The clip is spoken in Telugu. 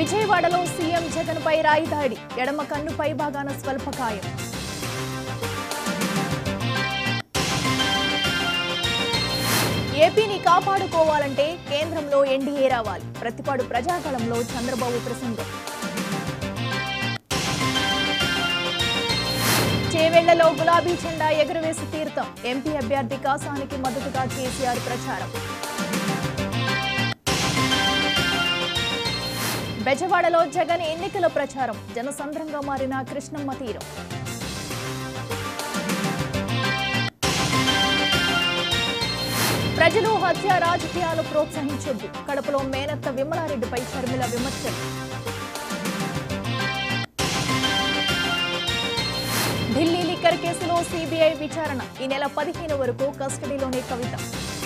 విజయవాడలో సీఎం జగన్ పై రాయి దాడి ఎడమ కన్నుపై భాగాన స్వల్పకాయం ఏపీని కాపాడుకోవాలంటే కేంద్రంలో ఎన్డీఏ రావాలి ప్రతిపాడు ప్రజాగళంలో చంద్రబాబు ప్రసంగం చేవెళ్లలో గులాబీ జెండా ఎగురవేసి తీర్థం ఎంపీ అభ్యర్థి కాసానికి మద్దతుగా కేసీఆర్ ప్రచారం బెజవాడలో జగన్ ఎన్నికల ప్రచారం జనసంద్రంగా మారిన కృష్ణమ్మ తీరం ప్రజలు హత్య రాజకీయాలు ప్రోత్సహించొద్దు కడపలో మేనత్త విమలారెడ్డిపై షర్మిల విమర్శలు ఢిల్లీ లిక్కర్ కేసులో సిబిఐ విచారణ ఈ నెల పదిహేను వరకు కస్టడీలోనే కవిత